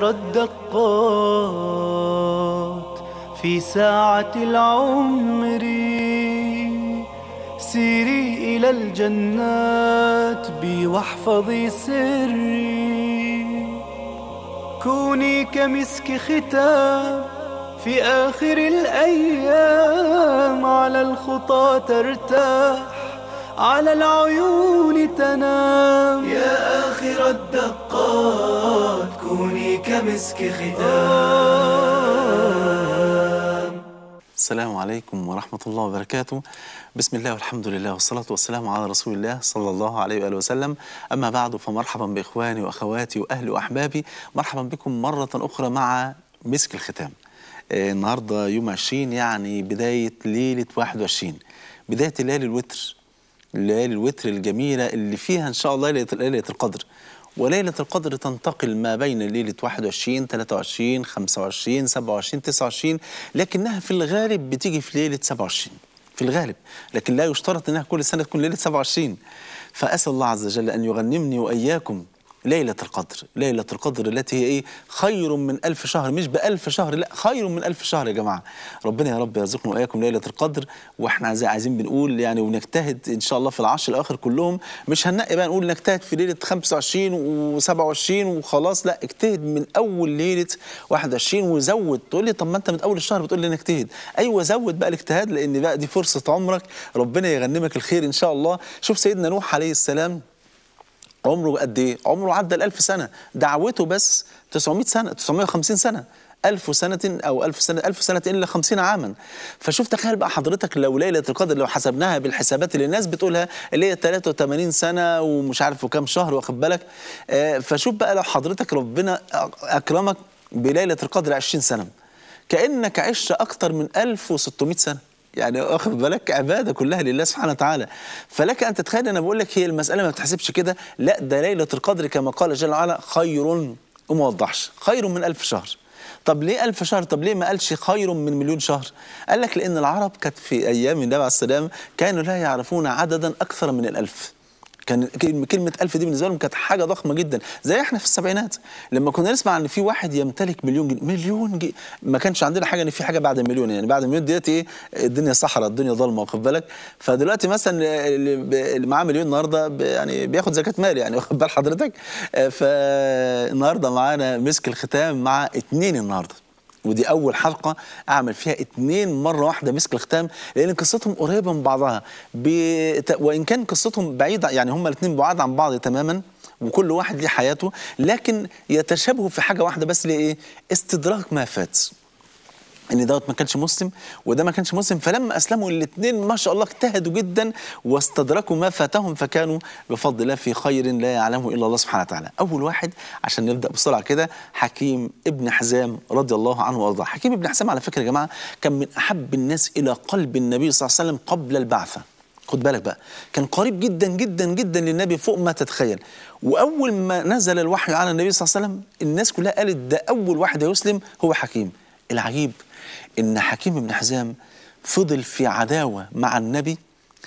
آخر الدقات في ساعة العمر سيري إلى الجنات بي واحفظي سري كوني كمسك ختام في آخر الأيام على الخطى ترتاح على العيون تنام يا آخر الدقات كوني كمسك ختام السلام عليكم ورحمة الله وبركاته بسم الله والحمد لله والصلاة والسلام على رسول الله صلى الله عليه وآله وسلم أما بعد فمرحبا بإخواني وأخواتي وأهلي وأحبابي مرحبا بكم مرة أخرى مع مسك الختام آه، النهاردة يوم 20 يعني بداية ليلة 21 بداية ليالي الوتر ليالي الوتر الجميلة اللي فيها إن شاء الله ليلة ليلة القدر وليلة القدر تنتقل ما بين ليلة 21 23 25 27 29 لكنها في الغالب بتيجي في ليلة 27 في الغالب لكن لا يشترط انها كل سنة تكون ليلة 27 فأسأل الله عز وجل أن يغنمني وإياكم ليلة القدر ليلة القدر التي هي إيه خير من ألف شهر مش بألف شهر لا خير من ألف شهر يا جماعة ربنا يا رب يرزقنا وإياكم ليلة القدر وإحنا عايزين عايزين بنقول يعني ونجتهد إن شاء الله في العشر الأواخر كلهم مش هننقي بقى نقول نجتهد في ليلة 25 و27 وخلاص لا اجتهد من أول ليلة 21 وزود تقول لي طب ما أنت من أول الشهر بتقول لي نجتهد أيوه زود بقى الاجتهاد لأن بقى دي فرصة عمرك ربنا يغنمك الخير إن شاء الله شوف سيدنا نوح عليه السلام عمره قد ايه؟ عمره عدى الألف سنة دعوته بس 900 سنة 950 سنة ألف سنة أو ألف سنة ألف سنة إلا خمسين عاما فشوف تخيل بقى حضرتك لو ليلة القدر لو حسبناها بالحسابات اللي الناس بتقولها اللي هي 83 سنة ومش عارف وكام شهر واخد بالك آه، فشوف بقى لو حضرتك ربنا أكرمك بليلة القدر 20 سنة كأنك عشت أكتر من 1600 سنة يعني واخد بالك عباده كلها لله سبحانه وتعالى فلك ان تتخيل انا بقول لك هي المساله ما بتحسبش كده لا ده ليله القدر كما قال جل وعلا خير وما وضحش خير من ألف شهر طب ليه ألف شهر طب ليه ما قالش خير من مليون شهر قال لك لأن العرب كانت في أيام النبي عليه السلام كانوا لا يعرفون عددا أكثر من الألف كان كلمة- كلمة ألف دي بالنسبة لهم كانت حاجة ضخمة جدا زي احنا في السبعينات لما كنا نسمع ان في واحد يمتلك مليون جنيه مليون جنيه ما كانش عندنا حاجة ان في حاجة بعد المليون يعني بعد المليون ديت ايه الدنيا صحراء الدنيا ضلمة واخد بالك فدلوقتي مثلا اللي ب- اللي معاه مليون النهارده ب- يعني بياخد زكاة مال يعني واخد بال حضرتك آه، فالنهارده معانا مسك الختام مع اتنين النهارده ودي أول حلقة أعمل فيها اتنين مرة واحدة مسك الختام لأن قصتهم قريبة من بعضها بت... وإن كان قصتهم بعيدة يعني هما الاتنين بعاد عن بعض تماما وكل واحد ليه حياته لكن يتشابهوا في حاجة واحدة بس لإيه؟ استدراك ما فات ان دوت ما كانش مسلم وده ما كانش مسلم فلما اسلموا الاثنين ما شاء الله اجتهدوا جدا واستدركوا ما فاتهم فكانوا بفضل الله في خير لا يعلمه الا الله سبحانه وتعالى. اول واحد عشان نبدا بسرعه كده حكيم ابن حزام رضي الله عنه وارضاه. حكيم ابن حزام على فكره يا جماعه كان من احب الناس الى قلب النبي صلى الله عليه وسلم قبل البعثه. خد بالك بقى كان قريب جدا جدا جدا للنبي فوق ما تتخيل واول ما نزل الوحي على النبي صلى الله عليه وسلم الناس كلها قالت ده اول واحد هيسلم هو حكيم العجيب ان حكيم بن حزام فضل في عداوه مع النبي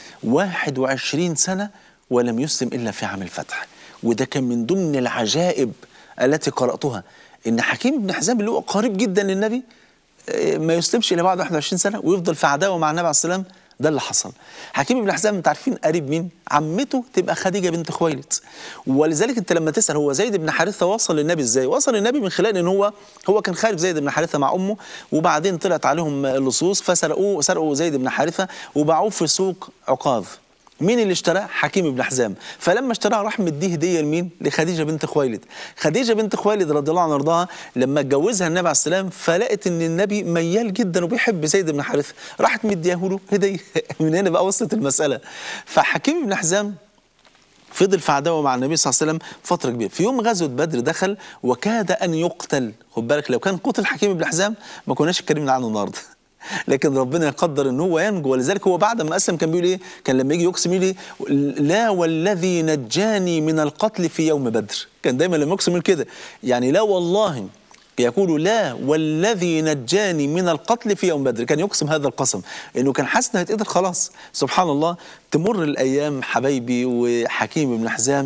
21 سنه ولم يسلم الا في عام الفتح وده كان من ضمن العجائب التي قراتها ان حكيم بن حزام اللي هو قريب جدا للنبي آه، ما يسلمش الا بعد 21 سنه ويفضل في عداوه مع النبي عليه السلام ده اللي حصل حكيم بن حزام انت عارفين قريب مين عمته تبقى خديجه بنت خويلد ولذلك انت لما تسال هو زيد بن حارثه وصل للنبي ازاي وصل للنبي من خلال ان هو هو كان خارج زيد بن حارثه مع امه وبعدين طلعت عليهم اللصوص فسرقوه سرقوا زيد بن حارثه وباعوه في سوق عكاظ مين اللي اشتراه؟ حكيم بن حزام، فلما اشتراه راح مديه هديه لمين؟ لخديجه بنت خويلد. خديجه بنت خويلد رضي الله عنها وارضاها لما اتجوزها النبي عليه السلام فلقت ان النبي ميال جدا وبيحب زيد بن حارثه، راحت مدياه له هديه من هنا بقى وصلت المساله. فحكيم بن حزام فضل في عداوه مع النبي صلى الله عليه وسلم فتره كبيره في يوم غزوه بدر دخل وكاد ان يقتل خد بالك لو كان قتل حكيم بن حزام ما كناش اتكلمنا عنه النهارده لكن ربنا يقدر ان هو ينجو ولذلك هو بعد ما اسلم كان بيقول ايه كان لما يجي يقسم يقول ايه لا والذي نجاني من القتل في يوم بدر كان دايما لما يقسم يقول كده يعني لا والله يقول لا والذي نجاني من القتل في يوم بدر كان يقسم هذا القسم انه كان حاسس انه هيتقتل خلاص سبحان الله تمر الايام حبايبي وحكيم بن حزام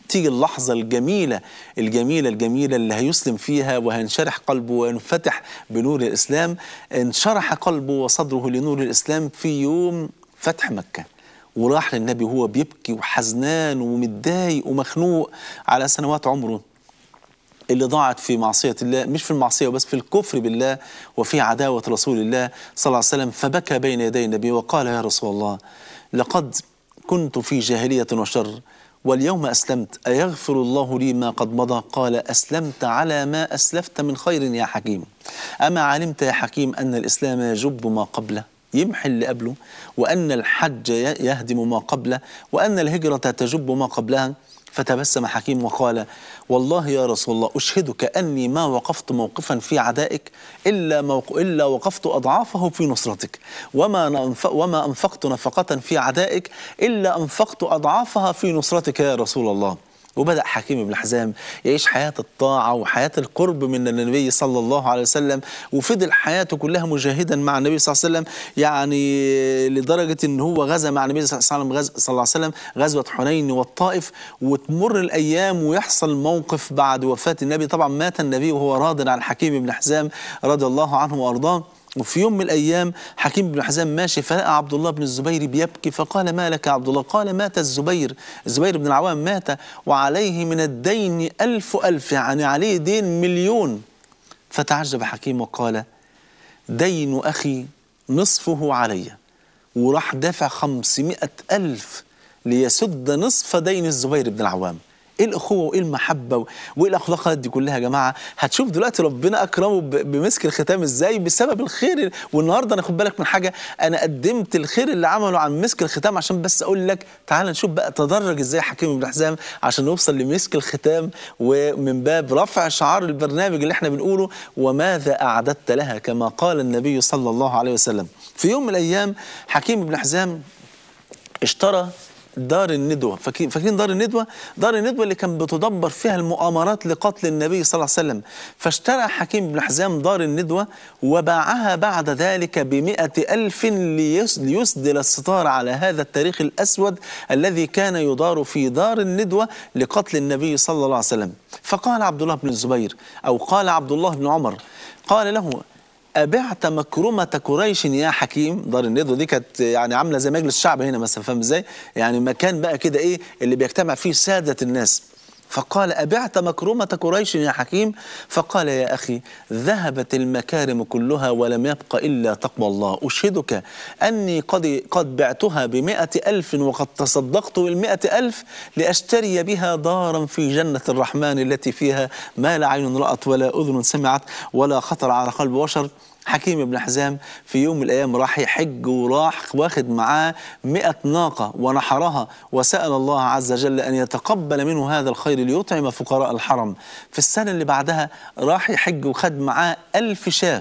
تيجي اللحظة الجميلة الجميلة الجميلة اللي هيسلم فيها وهينشرح قلبه وينفتح بنور الإسلام انشرح قلبه وصدره لنور الإسلام في يوم فتح مكة وراح للنبي وهو بيبكي وحزنان ومتضايق ومخنوق على سنوات عمره اللي ضاعت في معصية الله مش في المعصية وبس في الكفر بالله وفي عداوة رسول الله صلى الله عليه وسلم فبكى بين يدي النبي وقال يا رسول الله لقد كنت في جاهلية وشر واليوم أسلمت أيغفر الله لي ما قد مضى قال أسلمت على ما أسلفت من خير يا حكيم أما علمت يا حكيم أن الإسلام يجب ما قبله يمحي اللي قبله وأن الحج يهدم ما قبله وأن الهجرة تجب ما قبلها فتبسم حكيم وقال والله يا رسول الله أشهدك أني ما وقفت موقفا في عدائك إلا, موق... إلا وقفت أضعافه في نصرتك وما, ننف... وما أنفقت نفقة في عدائك إلا أنفقت أضعافها في نصرتك يا رسول الله وبدأ حكيم بن حزام يعيش حياة الطاعة وحياة القرب من النبي صلى الله عليه وسلم وفضل حياته كلها مجاهدا مع النبي صلى الله عليه وسلم يعني لدرجة ان هو غزا مع النبي صلى الله عليه وسلم, صلى الله عليه وسلم غزوة حنين والطائف وتمر الأيام ويحصل موقف بعد وفاة النبي طبعا مات النبي وهو راض عن حكيم بن حزام رضي الله عنه وأرضاه وفي يوم من الايام حكيم بن حزام ماشي فلقى عبد الله بن الزبير بيبكي فقال ما لك يا عبد الله قال مات الزبير الزبير بن العوام مات وعليه من الدين ألف ألف يعني عليه دين مليون فتعجب حكيم وقال دين أخي نصفه علي وراح دافع خمسمائة ألف ليسد نصف دين الزبير بن العوام ايه الاخوه وايه المحبه وايه الاخلاقات دي كلها يا جماعه هتشوف دلوقتي ربنا اكرمه بمسك الختام ازاي بسبب الخير والنهارده انا خد بالك من حاجه انا قدمت الخير اللي عمله عن مسك الختام عشان بس اقول لك تعال نشوف بقى تدرج ازاي حكيم بن حزام عشان نوصل لمسك الختام ومن باب رفع شعار البرنامج اللي احنا بنقوله وماذا اعددت لها كما قال النبي صلى الله عليه وسلم في يوم من الايام حكيم بن حزام اشترى دار الندوة فاكرين فاكرين دار الندوة دار الندوة اللي كان بتدبر فيها المؤامرات لقتل النبي صلى الله عليه وسلم فاشترى حكيم بن حزام دار الندوة وباعها بعد ذلك بمئة ألف ليس ليسدل الستار على هذا التاريخ الأسود الذي كان يدار في دار الندوة لقتل النبي صلى الله عليه وسلم فقال عبد الله بن الزبير أو قال عبد الله بن عمر قال له أبعت مكرمة قريش يا حكيم دار الندوة دي كانت يعني عاملة زي مجلس الشعب هنا مثلا فاهم ازاي؟ يعني مكان بقى كده ايه اللي بيجتمع فيه سادة الناس فقال أبعت مكرمة قريش يا حكيم فقال يا أخي ذهبت المكارم كلها ولم يبق إلا تقوى الله أشهدك أني قد, قد بعتها بمئة ألف وقد تصدقت بالمئة ألف لأشتري بها دارا في جنة الرحمن التي فيها ما لا عين رأت ولا أذن سمعت ولا خطر على قلب بشر حكيم بن حزام في يوم من الأيام راح يحج وراح واخد معاه مئة ناقة ونحرها وسأل الله عز وجل أن يتقبل منه هذا الخير ليطعم فقراء الحرم في السنة اللي بعدها راح يحج وخد معاه ألف شاه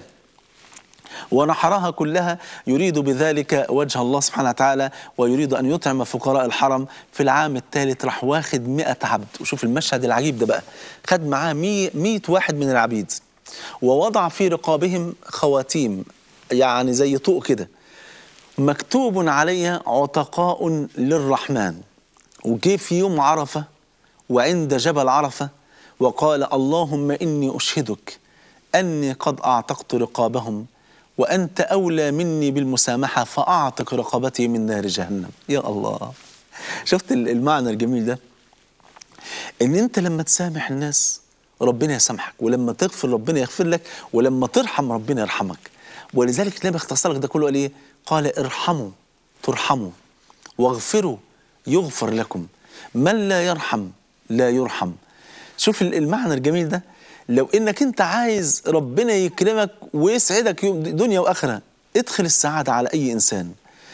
ونحرها كلها يريد بذلك وجه الله سبحانه وتعالى ويريد أن يطعم فقراء الحرم في العام الثالث راح واخد مئة عبد وشوف المشهد العجيب ده بقى خد معاه مئة واحد من العبيد ووضع في رقابهم خواتيم يعني زي طوق كده مكتوب عليها عتقاء للرحمن وجه في يوم عرفة وعند جبل عرفة وقال اللهم إني أشهدك أني قد أعتقت رقابهم وأنت أولى مني بالمسامحة فأعتق رقبتي من نار جهنم يا الله شفت المعنى الجميل ده ان انت لما تسامح الناس ربنا يسامحك ولما تغفر ربنا يغفر لك ولما ترحم ربنا يرحمك ولذلك النبي اختصر لك ده كله قال ايه قال ارحموا ترحموا واغفروا يغفر لكم من لا يرحم لا يرحم شوف المعنى الجميل ده لو انك انت عايز ربنا يكرمك ويسعدك يوم دنيا واخره ادخل السعاده على اي انسان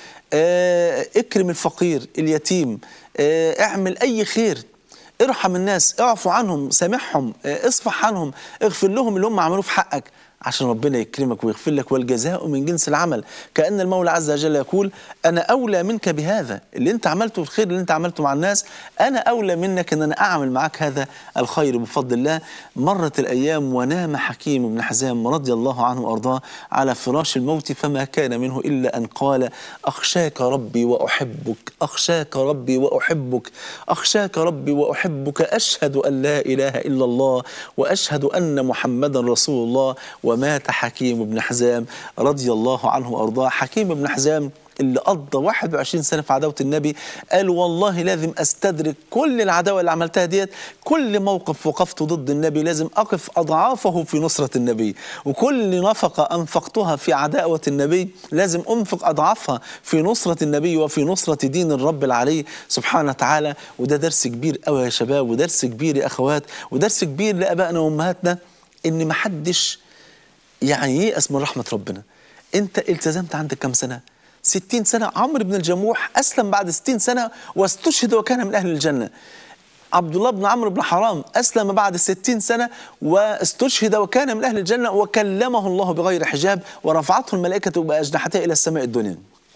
اه اكرم الفقير اليتيم اه اعمل اي خير ارحم الناس اعفو عنهم سامحهم اه اصفح عنهم اغفر لهم اللي هم عملوه في حقك عشان ربنا يكرمك ويغفر لك والجزاء من جنس العمل كأن المولى عز وجل يقول أنا أولى منك بهذا اللي أنت عملته الخير اللي أنت عملته مع الناس أنا أولى منك أن أنا أعمل معك هذا الخير بفضل الله مرت الأيام ونام حكيم بن حزام رضي الله عنه وأرضاه على فراش الموت فما كان منه إلا أن قال أخشاك ربي وأحبك أخشاك ربي وأحبك أخشاك ربي وأحبك أشهد أن لا إله إلا الله وأشهد أن محمدا رسول الله ومات حكيم بن حزام رضي الله عنه وأرضاه حكيم بن حزام اللي قضى 21 سنة في عداوة النبي قال والله لازم أستدرك كل العداوة اللي عملتها ديت كل موقف وقفته ضد النبي لازم أقف أضعافه في نصرة النبي وكل نفقة أنفقتها في عداوة النبي لازم أنفق أضعافها في نصرة النبي وفي نصرة دين الرب العلي سبحانه وتعالى وده درس كبير قوي يا شباب ودرس كبير يا أخوات ودرس كبير لأبائنا وأمهاتنا إن محدش يعني ييأس من رحمة ربنا أنت التزمت عندك كم سنة؟ ستين سنة عمرو بن الجموح أسلم بعد ستين سنة واستشهد وكان من أهل الجنة عبد الله بن عمرو بن حرام أسلم بعد ستين سنة واستشهد وكان من أهل الجنة وكلمه الله بغير حجاب ورفعته الملائكة بأجنحتها إلى السماء الدنيا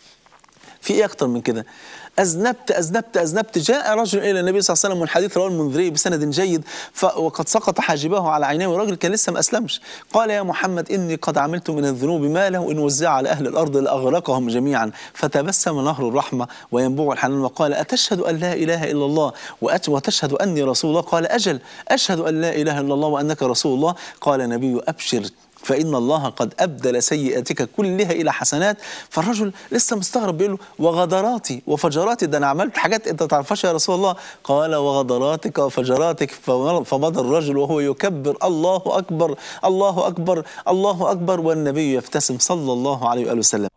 في إيه أكتر من كده أذنبت أذنبت أذنبت جاء رجل إلى النبي صلى الله عليه وسلم والحديث رواه المنذري بسند جيد ف وقد سقط حاجبه على عينيه والراجل كان لسه ما أسلمش قال يا محمد إني قد عملت من الذنوب ما له إن وزع على أهل الأرض لأغرقهم جميعا فتبسم نهر الرحمة وينبوع الحنان وقال أتشهد أن لا إله إلا الله وأت- وتشهد أني رسول الله قال أجل أشهد أن لا إله إلا الله وأنك رسول الله قال النبي أبشر فإن الله قد أبدل سيئاتك كلها إلى حسنات فالرجل لسه مستغرب بيقول له وغدراتي وفجراتي ده أنا عملت حاجات أنت تعرفهاش يا رسول الله قال وغدراتك وفجراتك فمر- فمضى الرجل وهو يكبر الله أكبر الله أكبر الله أكبر والنبي يبتسم صلى الله عليه وآله وسلم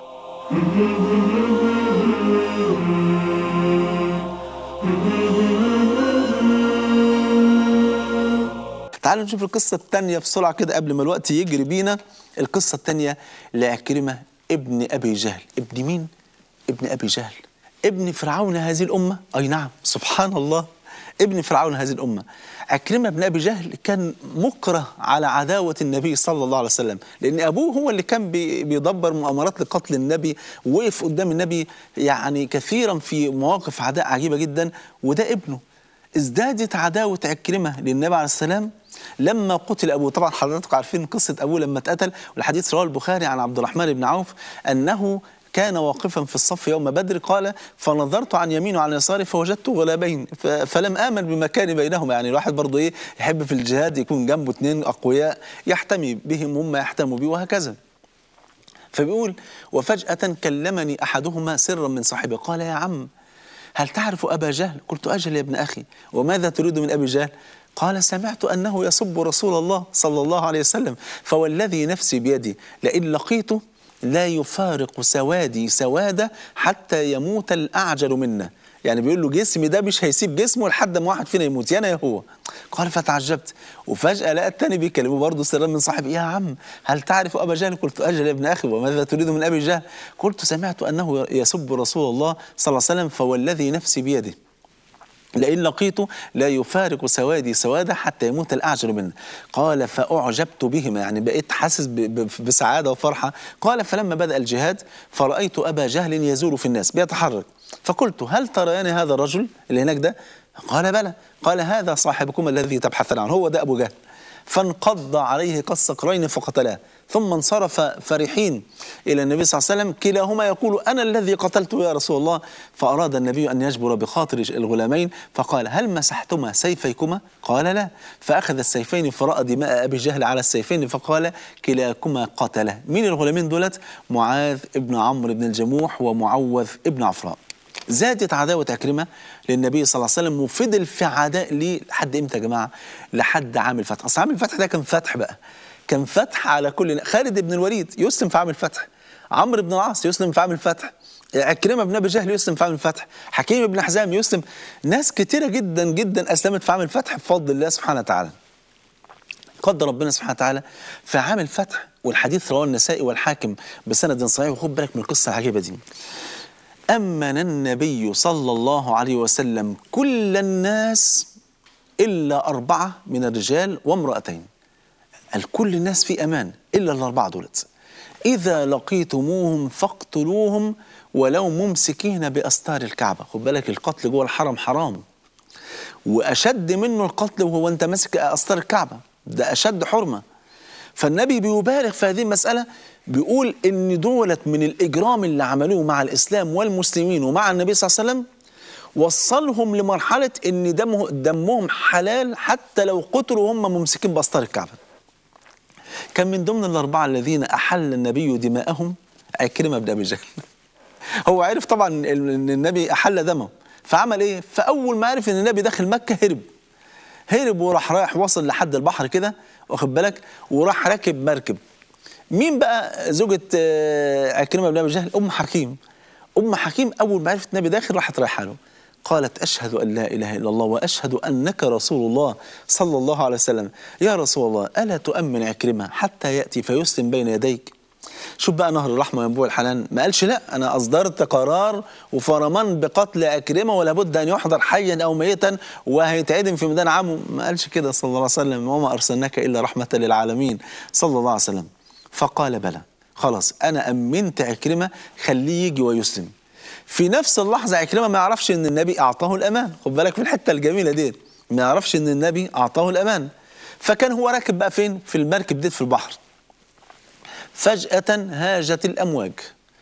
تعالوا نشوف القصة الثانية بسرعة كده قبل ما الوقت يجري بينا القصة الثانية لعكرمة ابن أبي جهل ابن مين؟ ابن أبي جهل ابن فرعون هذه الأمة أي نعم سبحان الله ابن فرعون هذه الأمة عكرمة بن أبي جهل كان مكره على عداوة النبي صلى الله عليه وسلم لأن أبوه هو اللي كان بي- بيدبر مؤامرات لقتل النبي وقف قدام النبي يعني كثيرا في مواقف عداء عجيبة جدا وده ابنه ازدادت عداوة عكرمة للنبي عليه السلام لما قتل أبوه طبعا حضراتكم عارفين قصة أبوه لما اتقتل والحديث رواه البخاري عن عبد الرحمن بن عوف أنه كان واقفا في الصف يوم بدر قال فنظرت عن يمينه وعن يساره فوجدت غلابين ف- فلم آمن بمكان بينهما يعني الواحد برضه إيه يحب في الجهاد يكون جنبه اثنين أقوياء يحتمي بهم هم يحتموا به وهكذا فبيقول وفجأة كلمني أحدهما سرا من صاحبه قال يا عم هل تعرف أبا جهل قلت أجل يا ابن أخي وماذا تريد من أبي جهل قال سمعت أنه يسب رسول الله صلى الله عليه وسلم فوالذي نفسي بيدي لئن لقيته لا يفارق سوادي سوادة حتى يموت الأعجل منا يعني بيقول له جسمي ده مش هيسيب جسمه لحد ما واحد فينا يموت يا انا يا هو قال فتعجبت وفجأة لقى التاني بيكلمه برضه سرا من صاحب يا عم هل تعرف أبا جهل قلت أجل يا ابن أخي وماذا تريد من أبي جهل قلت سمعت أنه يسب رسول الله صلى الله عليه وسلم فوالذي نفسي بيده لئن لقيته لا يفارق سوادي سوادا حتى يموت الأعجل منه قال فأعجبت بهما يعني بقيت حاسس ب- ب- بسعادة وفرحة قال فلما بدأ الجهاد فرأيت أبا جهل يزور في الناس بيتحرك فقلت هل تريان هذا الرجل اللي هناك ده قال بلى قال هذا صاحبكم الذي تبحثان عنه هو ده أبو جهل فانقض عليه كالصقرين فقتلاه ثم انصرف فرحين إلى النبي صلى الله عليه وسلم كلاهما يقول أنا الذي قتلته يا رسول الله فأراد النبي أن يجبر بخاطر الغلامين فقال هل مسحتما سيفيكما قال لا فأخذ السيفين فرأى دماء أبي جهل على السيفين فقال كلاكما قتله مين الغلامين دولت معاذ ابن عمرو بن الجموح ومعوذ ابن عفراء زادت عداوة عكرمة للنبي صلى الله عليه وسلم وفضل في عداء ليه لحد امتى يا جماعة؟ لحد عام الفتح، أصل عام الفتح ده كان فتح بقى. كان فتح على كل خالد بن الوليد يسلم في عام الفتح. عمرو بن العاص يسلم في عام الفتح. عكرمة بن أبي جهل يسلم في عام الفتح. حكيم بن حزام يسلم. ناس كتيرة جدا جدا أسلمت في عام الفتح بفضل الله سبحانه وتعالى. قدر ربنا سبحانه وتعالى في عام الفتح والحديث رواه النسائي والحاكم بسند صحيح وخد بالك من القصة العجيبة دي. أمن النبي صلى الله عليه وسلم كل الناس إلا أربعة من الرجال وامرأتين قال كل الناس في امان الا الاربعه دولت اذا لقيتموهم فاقتلوهم ولو ممسكين باستار الكعبه خد بالك القتل جوه الحرم حرام واشد منه القتل وهو انت ماسك استار الكعبه ده اشد حرمه فالنبي بيبالغ في هذه المساله بيقول ان دولت من الاجرام اللي عملوه مع الاسلام والمسلمين ومع النبي صلى الله عليه وسلم وصلهم لمرحله ان دمه دمهم حلال حتى لو قتلوا وهم ممسكين باستار الكعبه كان من ضمن الاربعه الذين احل النبي دماءهم عكرمه بن ابي جهل هو عرف طبعا ان النبي احل دمه فعمل ايه فاول ما عرف ان النبي داخل مكه هرب هرب وراح رايح وصل لحد البحر كده واخد بالك وراح راكب مركب مين بقى زوجة آه، عكرمة بن أبي جهل أم حكيم أم حكيم أول ما عرفت النبي داخل راحت رايحة له قالت أشهد أن لا إله إلا الله وأشهد أنك رسول الله صلى الله عليه وسلم يا رسول الله ألا تؤمن عكرمة حتى يأتي فيسلم بين يديك شوف بقى نهر الرحمة وينبوع الحنان ما قالش لا أنا أصدرت قرار وفرمان بقتل عكرمة ولا بد أن يحضر حيا أو ميتا وهيتعدم في ميدان عمه ما قالش كده صلى الله عليه وسلم وما أرسلناك إلا رحمة للعالمين صلى الله عليه وسلم فقال بلى خلاص أنا أمنت عكرمة خليه يجي ويسلم في نفس اللحظة عكرمة ما يعرفش إن النبي أعطاه الأمان خد بالك في الحتة الجميلة دي ما يعرفش إن النبي أعطاه الأمان فكان هو راكب بقى فين في المركب دي في البحر فجأة هاجت الأمواج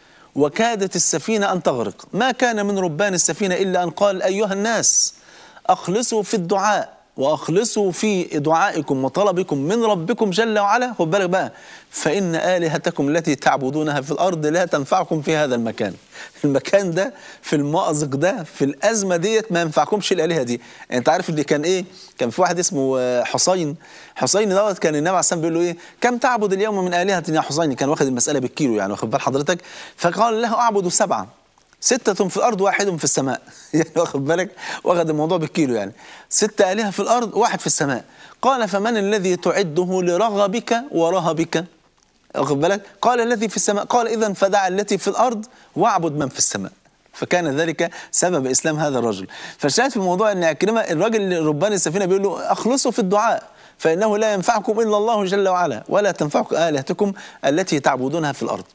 وكادت السفينة أن تغرق ما كان من ربان السفينة إلا أن قال أيها الناس أخلصوا في الدعاء وأخلصوا في دعائكم وطلبكم من ربكم جل وعلا خد بالك بقى فإن آلهتكم التي تعبدونها في الأرض لا تنفعكم في هذا المكان المكان ده في المأزق ده في الأزمة ديت ما ينفعكمش الآلهة دي أنت عارف اللي كان إيه كان في واحد اسمه آه، حسين حسين دوت كان النبي عليه الصلاة والسلام بيقول له إيه كم تعبد اليوم من آلهة يا حسين كان واخد المسألة بالكيلو يعني واخد بال حضرتك فقال له أعبد سبعة ستة في الأرض واحد في السماء يعني واخد بالك واخد الموضوع بالكيلو يعني ستة آلهة في الأرض واحد في السماء قال فمن الذي تعده لرغبك ورهبك واخد بالك قال الذي في السماء قال إذا فدع التي في الأرض واعبد من في السماء فكان ذلك سبب اسلام هذا الرجل فالشاهد في الموضوع ان عكرمه الراجل اللي ربان السفينه بيقول له اخلصوا في الدعاء فانه لا ينفعكم الا الله جل وعلا ولا تنفعكم الهتكم التي تعبدونها في الارض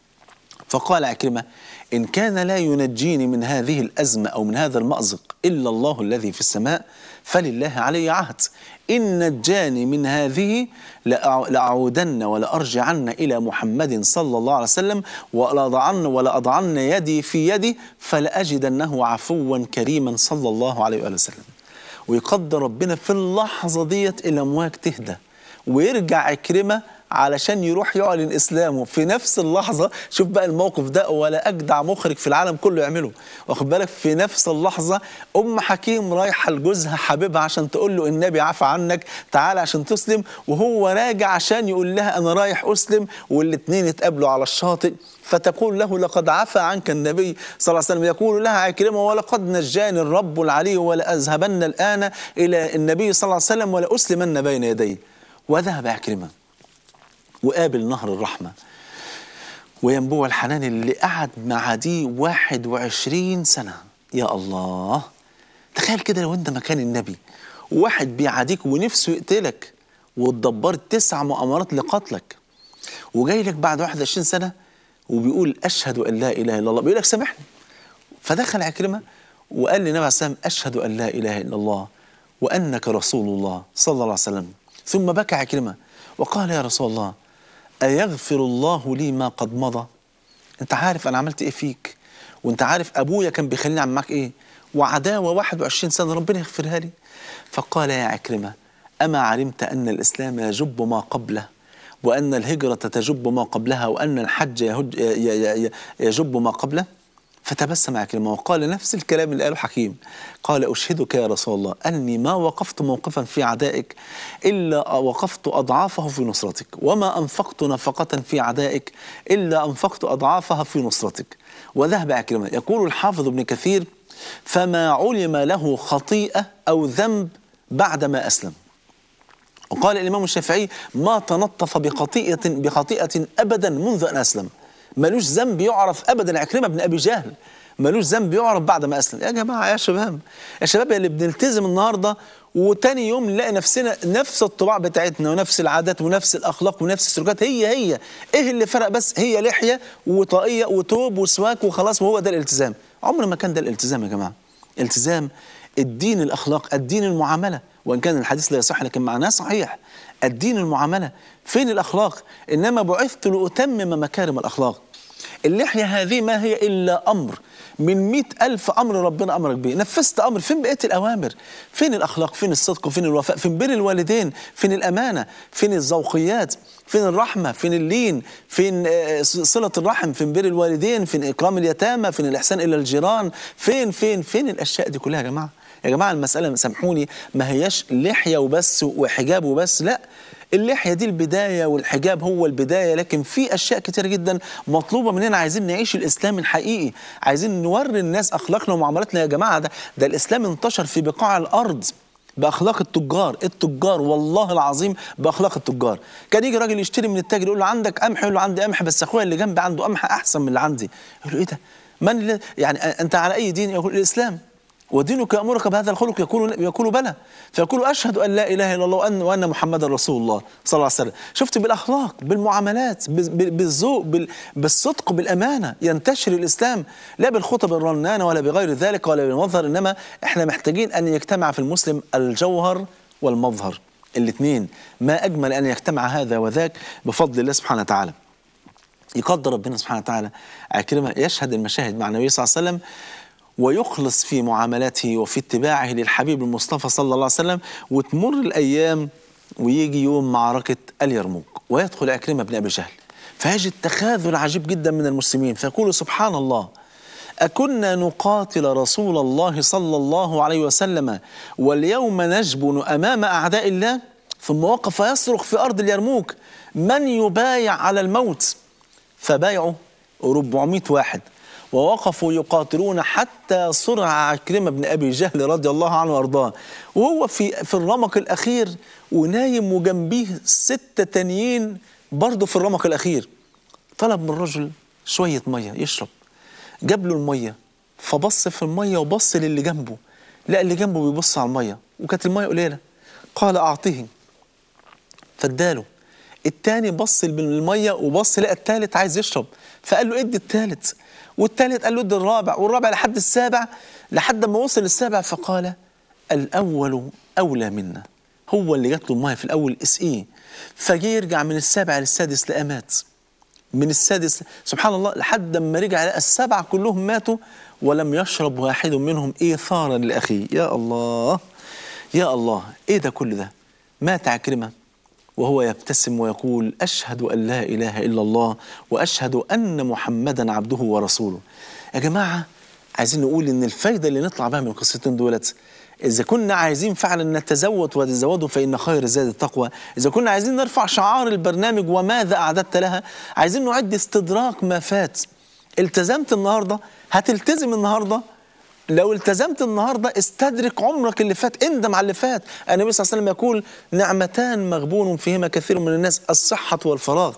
فقال عكرمة إن كان لا ينجيني من هذه الأزمة أو من هذا المأزق إلا الله الذي في السماء فلله علي عهد إن نجاني من هذه لأع- لأعودن ولأرجعن إلى محمد صلى الله عليه وسلم ولأضعن ولأضعن يدي في يدي فلأجدنه عفوا كريما صلى الله عليه وآله وسلم ويقدر ربنا في اللحظة ديت الأمواج تهدى ويرجع عكرمة علشان يروح يعلن اسلامه في نفس اللحظه شوف بقى الموقف ده ولا اجدع مخرج في العالم كله يعمله واخد بالك في نفس اللحظه ام حكيم رايحه لجوزها حبيبها عشان تقول له النبي عفى عنك تعال عشان تسلم وهو راجع عشان يقول لها انا رايح اسلم والاثنين اتقابلوا على الشاطئ فتقول له لقد عفى عنك النبي صلى الله عليه وسلم يقول لها عكرمه ولقد نجاني الرب العلي ولأذهبن الآن إلى النبي صلى الله عليه وسلم ولأسلمن بين يديه وذهب عكرمه وقابل نهر الرحمة وينبوع الحنان اللي قعد مع دي 21 سنة يا الله تخيل كده لو انت مكان النبي واحد بيعاديك ونفسه يقتلك واتدبرت تسع مؤامرات لقتلك وجاي لك بعد 21 سنة وبيقول أشهد أن لا إله إلا الله بيقول لك سامحني فدخل عكرمة وقال للنبي عليه السلام أشهد أن لا إله إلا الله وأنك رسول الله صلى الله عليه وسلم ثم بكى عكرمة وقال يا رسول الله أيغفر الله لي ما قد مضى أنت عارف أنا عملت إيه فيك وأنت عارف أبويا كان بيخليني أعمل معاك إيه وعداوة 21 سنة ربنا يغفرها لي فقال يا عكرمة أما علمت أن الإسلام يجب ما قبله وأن الهجرة تجب ما قبلها وأن الحج يهج ي- ي- يجب ما قبله فتبسم عكرمة وقال نفس الكلام اللي قاله حكيم قال أشهدك يا رسول الله أني ما وقفت موقفا في عدائك إلا وقفت أضعافه في نصرتك وما أنفقت نفقة في عدائك إلا أنفقت أضعافها في نصرتك وذهب عكرمة يقول الحافظ ابن كثير فما علم له خطيئة أو ذنب بعدما أسلم وقال الإمام الشافعي ما تنطف بخطيئة بخطيئة أبدا منذ أن أسلم ملوش ذنب يعرف أبدا عكرمة بن أبي جهل ملوش ذنب يعرف بعد ما اسلم يا جماعه يا شباب يا شباب يا اللي بنلتزم النهارده وتاني يوم نلاقي نفسنا نفس الطباع بتاعتنا ونفس العادات ونفس الاخلاق ونفس السلوكات هي هي ايه اللي فرق بس هي لحيه وطاقيه وتوب وسواك وخلاص وهو ده الالتزام عمر ما كان ده الالتزام يا جماعه التزام الدين الاخلاق الدين المعامله وان كان الحديث لا يصح لكن معناه صحيح الدين المعامله فين الاخلاق انما بعثت لاتمم مكارم الاخلاق اللحية هذه ما هي إلا أمر من مئة ألف أمر ربنا أمرك به نفذت أمر فين بقية الأوامر فين الأخلاق فين الصدق فين الوفاء فين بر الوالدين فين الأمانة فين الذوقيات فين الرحمة فين اللين فين آه، صلة الرحم فين بر الوالدين فين إكرام اليتامى فين الإحسان إلى الجيران فين فين فين الأشياء دي كلها يا جماعة يا جماعة المسألة سامحوني ما هياش لحية وبس وحجاب وبس لا اللحية دي البداية والحجاب هو البداية لكن في أشياء كتير جدا مطلوبة مننا عايزين نعيش الإسلام الحقيقي عايزين نوري الناس أخلاقنا ومعاملاتنا يا جماعة ده, ده الإسلام انتشر في بقاع الأرض بأخلاق التجار التجار والله العظيم بأخلاق التجار كان يجي راجل يشتري من التاجر يقول له عندك قمح يقول له عندي قمح بس أخويا اللي جنبي عنده قمح أحسن من اللي عندي يقول له إيه ده من اللي يعني أنت على أي دين يقول الإسلام ودينك يأمرك بهذا الخلق يقول يقول بلى فيقول أشهد أن لا إله إلا الله وأن وأن محمدا رسول الله صلى الله عليه وسلم شفت بالأخلاق بالمعاملات بال- بال- بالذوق بال- بالصدق بالأمانة ينتشر الإسلام لا بالخطب الرنانة ولا بغير ذلك ولا بالمظهر إنما إحنا محتاجين أن يجتمع في المسلم الجوهر والمظهر الاثنين ما أجمل أن يجتمع هذا وذاك بفضل الله سبحانه وتعالى يقدر ربنا سبحانه وتعالى عكرمة يشهد المشاهد مع النبي صلى الله عليه وسلم ويخلص في معاملته وفي اتباعه للحبيب المصطفى صلى الله عليه وسلم وتمر الأيام ويجي يوم معركة اليرموك ويدخل عكرمة بن أبي جهل فيجد تخاذل عجيب جدا من المسلمين فيقول سبحان الله أكنا نقاتل رسول الله صلى الله عليه وسلم واليوم نجبن أمام أعداء الله ثم وقف يصرخ في أرض اليرموك من يبايع على الموت فبايعوا 400 واحد ووقفوا يقاتلون حتى صرع عكرمة بن أبي جهل رضي الله عنه وأرضاه وهو في في الرمق الأخير ونايم وجنبيه ستة تانيين برضه في الرمق الأخير طلب من الرجل شوية مية يشرب جاب له المية فبص في المية وبص للي جنبه لا اللي جنبه بيبص على المية وكانت المية قليلة قال أعطيه فاداله التاني بص بالميه وبص لقى التالت عايز يشرب فقال له ادي التالت والتالت قال له ادي الرابع والرابع لحد السابع لحد ما وصل السابع فقال الاول اولى منا هو اللي جات له الميه في الاول اسقيه فجه يرجع من السابع للسادس لقى مات من السادس سبحان الله لحد ما رجع لقى السبعه كلهم ماتوا ولم يشرب واحد منهم ايثارا لاخيه يا الله يا الله ايه ده كل ده مات عكرمه وهو يبتسم ويقول أشهد أن لا إله إلا الله وأشهد أن محمدا عبده ورسوله يا جماعة عايزين نقول إن الفايدة اللي نطلع بها من القصتين دولت إذا كنا عايزين فعلا نتزود وتزودوا فإن خير الزاد التقوى إذا كنا عايزين نرفع شعار البرنامج وماذا أعددت لها عايزين نعد استدراك ما فات التزمت النهاردة هتلتزم النهاردة لو التزمت النهارده استدرك عمرك اللي فات اندم على اللي فات النبي صلى الله عليه وسلم يقول نعمتان مغبون فيهما كثير من الناس الصحة والفراغ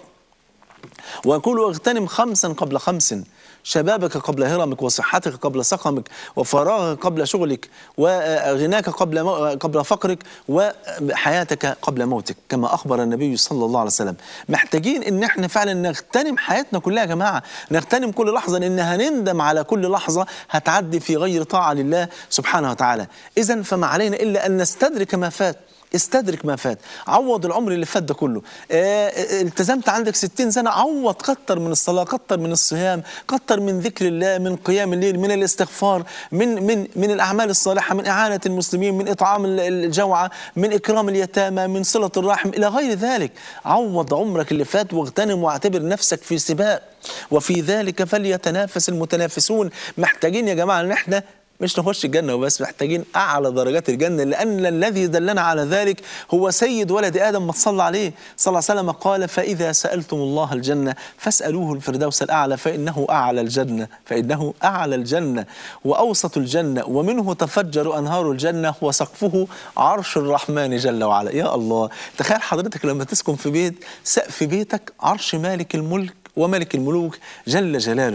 ويقول اغتنم خمسا قبل خمس شبابك قبل هرمك وصحتك قبل سقمك وفراغك قبل شغلك وغناك قبل مو... قبل فقرك وحياتك قبل موتك كما اخبر النبي صلى الله عليه وسلم محتاجين ان احنا فعلا نغتنم حياتنا كلها يا جماعه نغتنم كل لحظه لان هنندم على كل لحظه هتعدي في غير طاعه لله سبحانه وتعالى اذا فما علينا الا ان نستدرك ما فات استدرك ما فات عوض العمر اللي فات ده كله آه التزمت عندك ستين سنة عوض كتر من الصلاة كتر من الصيام كتر من ذكر الله من قيام الليل من الاستغفار من من من الأعمال الصالحة من إعانة المسلمين من إطعام الجوعى من إكرام اليتامى من صلة الرحم إلى غير ذلك عوض عمرك اللي فات واغتنم واعتبر نفسك في سباق وفي ذلك فليتنافس المتنافسون محتاجين يا جماعة ان احنا مش نخش الجنة وبس محتاجين أعلى درجات الجنة لأن الذي دلنا على ذلك هو سيد ولد آدم ما تصلى عليه صلى الله عليه وسلم قال فإذا سألتم الله الجنة فاسألوه الفردوس الأعلى فإنه أعلى الجنة فإنه أعلى الجنة وأوسط الجنة ومنه تفجر أنهار الجنة وسقفه عرش الرحمن جل وعلا يا الله تخيل حضرتك لما تسكن في بيت سقف بيتك عرش مالك الملك وملك الملوك جل جلاله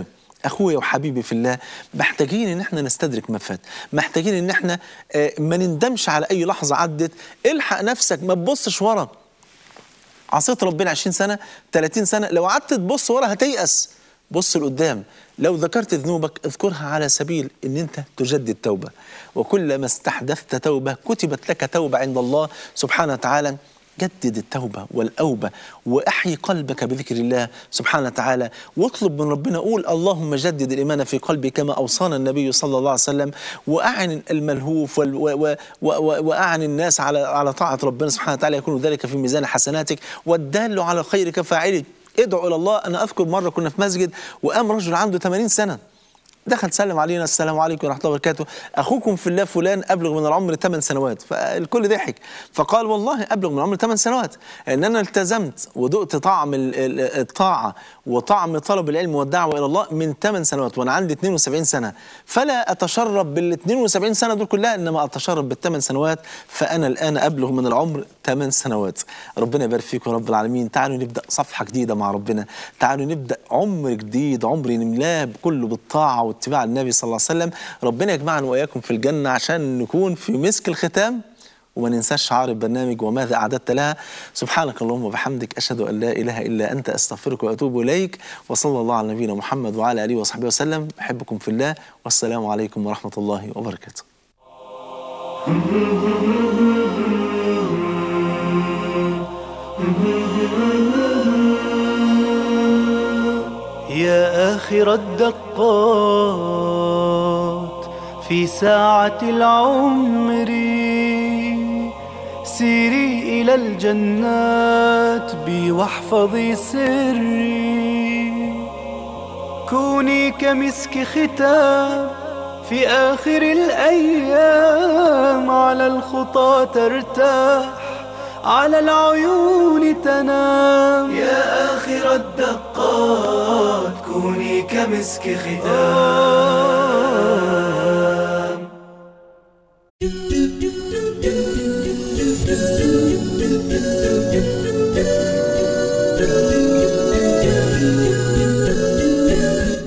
اخويا وحبيبي في الله محتاجين ان احنا نستدرك ما فات محتاجين ان احنا آه، ما نندمش على اي لحظه عدت الحق نفسك ما تبصش ورا عصيت ربنا 20 سنه 30 سنه لو قعدت تبص ورا هتيأس بص لقدام لو ذكرت ذنوبك اذكرها على سبيل ان انت تجدد توبه وكلما استحدثت توبه كتبت لك توبه عند الله سبحانه وتعالى جدد التوبة والأوبة وأحيي قلبك بذكر الله سبحانه وتعالى واطلب من ربنا قول اللهم جدد الإيمان في قلبي كما أوصانا النبي صلى الله عليه وسلم وأعن الملهوف وال- و- و- و- وأعن الناس على على طاعة ربنا سبحانه وتعالى يكون ذلك في ميزان حسناتك والدال على خير كفاعله ادعو إلى الله أنا أذكر مرة كنا في مسجد وقام رجل عنده 80 سنة دخل سلم علينا السلام عليكم ورحمه الله وبركاته اخوكم في الله فلان ابلغ من العمر 8 سنوات فالكل ضحك فقال والله ابلغ من العمر 8 سنوات ان انا التزمت وذقت طعم ال- ال- الطاعه وطعم طلب العلم والدعوه الى الله من 8 سنوات وانا عندي 72 سنه فلا اتشرب بال 72 سنه دول كلها انما اتشرب بالثمان سنوات فانا الان ابلغ من العمر 8 سنوات ربنا يبارك فيكم يا رب العالمين تعالوا نبدا صفحه جديده مع ربنا تعالوا نبدا عمر جديد عمر نملاه كله بالطاعه واتباع النبي صلى الله عليه وسلم ربنا يجمعنا واياكم في الجنه عشان نكون في مسك الختام وما ننساش شعار البرنامج وماذا أعددت لها سبحانك اللهم وبحمدك أشهد أن لا إله إلا أنت أستغفرك وأتوب إليك وصلى الله على نبينا محمد وعلى آله وصحبه وسلم أحبكم في الله والسلام عليكم ورحمة الله وبركاته يا آخر الدقات في ساعة العمر سيري إلى الجنات بي واحفظي سري كوني كمسك ختام في آخر الأيام على الخطى ترتاح على العيون تنام يا آخر الدقات كوني كمسك ختام